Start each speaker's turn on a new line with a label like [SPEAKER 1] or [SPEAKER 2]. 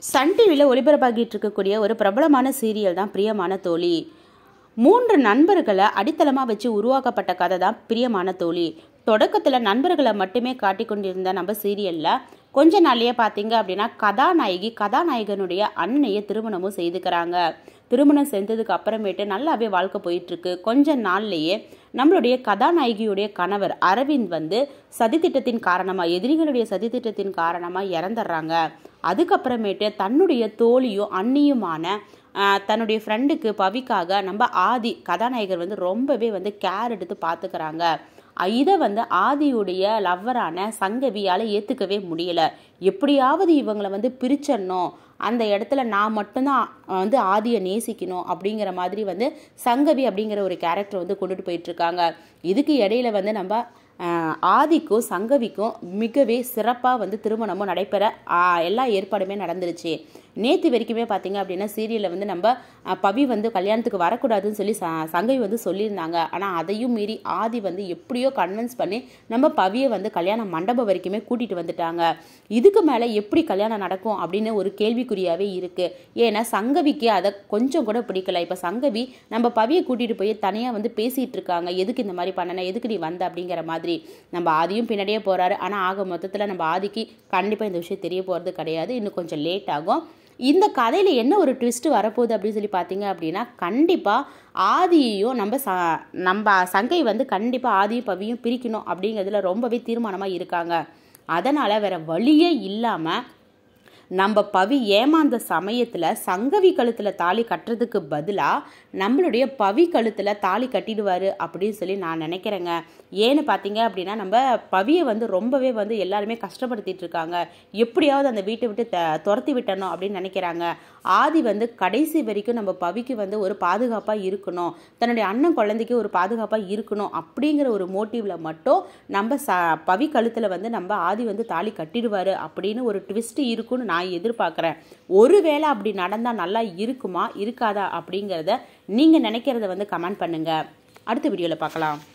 [SPEAKER 1] Sun டிவியில் ஒளிபரப்பாகிட்டு இருக்கக்கூடிய ஒரு பிரபலமான சீரியல் தான் பிரியமான தோழி மூன்று நண்பர்களை அடித்தளமாக வச்சு உருவாக்கப்பட்ட கதை தான் பிரியமான தோழி தொடக்கத்தில் நண்பர்களை மட்டுமே காட்டிக் கொண்டிருந்த நம்ம சீரியலில் கொஞ்ச நாள்லயே பார்த்தீங்க அப்படின்னா கதாநாயகி கதாநாயகனுடைய அண்ணனையே திருமணமும் செய்துக்கிறாங்க திருமணம் செஞ்சதுக்கு அப்புறமேட்டு நல்லாவே வாழ்க்கை போயிட்டு இருக்கு கொஞ்ச நாள்லயே நம்மளுடைய கதாநாயகியுடைய கணவர் அரவிந்த் வந்து சதித்திட்டத்தின் காரணமாக எதிரிகளுடைய சதித்திட்டத்தின் காரணமாக இறந்துடுறாங்க அதுக்கப்புறமேட்டு தன்னுடைய தோழியும் அண்ணியுமான ஆஹ், தன்னுடைய ஃப்ரெண்டுக்கு பவிக்காக நம்ம ஆதி கதாநாயகர் வந்து ரொம்பவே வந்து கேர் எடுத்து பார்த்துக்கிறாங்க இதை வந்து ஆதியுடைய லவ்வரான சங்கவியால் ஏற்றுக்கவே முடியல எப்படியாவது இவங்களை வந்து பிரிச்சிடணும் அந்த இடத்துல நான் மட்டும்தான் வந்து ஆதியை நேசிக்கணும் அப்படிங்கிற மாதிரி வந்து சங்கவி அப்படிங்கிற ஒரு கேரக்டர் வந்து கொண்டுட்டு போயிட்டு இருக்காங்க இதுக்கு இடையில வந்து நம்ம ஆஹ், ஆதிக்கும் சங்கவிக்கும் மிகவே சிறப்பாக வந்து திருமணமும் நடைபெற ஆஹ், எல்லா ஏற்பாடுமே நடந்துருச்சு நேற்று வரைக்குமே பார்த்தீங்க அப்படின்னா சீரியலில் வந்து நம்ம ஆஹ், பவி வந்து கல்யாணத்துக்கு வரக்கூடாதுன்னு சொல்லி ச சங்கவி வந்து சொல்லியிருந்தாங்க ஆனால் அதையும் மீறி ஆதி வந்து எப்படியோ கன்வின்ஸ் பண்ணி நம்ம பவியை வந்து கல்யாண மண்டபம் வரைக்குமே கூட்டிகிட்டு வந்துட்டாங்க இதுக்கு மேலே எப்படி கல்யாணம் நடக்கும் அப்படின்னு ஒரு கேள்விக்குறியாகவே இருக்குது ஏன்னா சங்கவிக்கு அதை கொஞ்சம் கூட பிடிக்கல இப்போ சங்கவி நம்ம பவியை கூட்டிகிட்டு போய் தனியாக வந்து பேசிகிட்டு இருக்காங்க எதுக்கு இந்த மாதிரி பண்ணன எதுக்கு நீ வந்த அப்படிங்கிற மாதிரி நம்ம ஆதியும் பின்னாடியே போகிறாரு ஆனால் ஆக மொத்தத்தில் நம்ம ஆதிக்கு கண்டிப்பாக இந்த விஷயம் தெரிய போகிறது கிடையாது இன்னும் கொஞ்சம் லேட் ஆகும் இந்த கதையில் என்ன ஒரு ட்விஸ்ட் வரப்போகுது அப்படின்னு சொல்லி பார்த்தீங்க அப்படின்னா கண்டிப்பாக ஆதியையும் நம்ம ச நம்ம சங்கை வந்து கண்டிப்பாக ஆதியும் பவியும் பிரிக்கணும் அப்படிங்கிறதுல ரொம்பவே தீர்மானமாக இருக்காங்க அதனால் வேற வழியே இல்லாமல் நம்ம பவி ஏமாந்த சமயத்தில் சங்கவி கழுத்தில் தாலி கட்டுறதுக்கு பதிலாக நம்மளுடைய பவி கழுத்தில் தாலி கட்டிடுவார் அப்படின்னு சொல்லி நான் நினைக்கிறேங்க ஏன்னு பார்த்தீங்க அப்படின்னா நம்ம பவியை வந்து ரொம்பவே வந்து எல்லாருமே கஷ்டப்படுத்திட்டு இருக்காங்க எப்படியாவது அந்த வீட்டை விட்டு த துரத்தி விட்டணும் அப்படின்னு நினைக்கிறாங்க ஆதி வந்து கடைசி வரைக்கும் நம்ம பவிக்கு வந்து ஒரு பாதுகாப்பாக இருக்கணும் தன்னுடைய அண்ணன் குழந்தைக்கு ஒரு பாதுகாப்பாக இருக்கணும் அப்படிங்கிற ஒரு மோட்டிவில் மட்டும் நம்ம ச பவி கழுத்தில் வந்து நம்ம ஆதி வந்து தாலி கட்டிடுவார் அப்படின்னு ஒரு ட்விஸ்ட் இருக்குன்னு நான் எதிர்பார்க்குறேன் ஒருவேளை அப்படி நடந்தால் நல்லா இருக்குமா இருக்காதா அப்படிங்கிறத நீங்கள் நினைக்கிறத வந்து கமெண்ட் பண்ணுங்கள் அடுத்த வீடியோவில் பார்க்கலாம்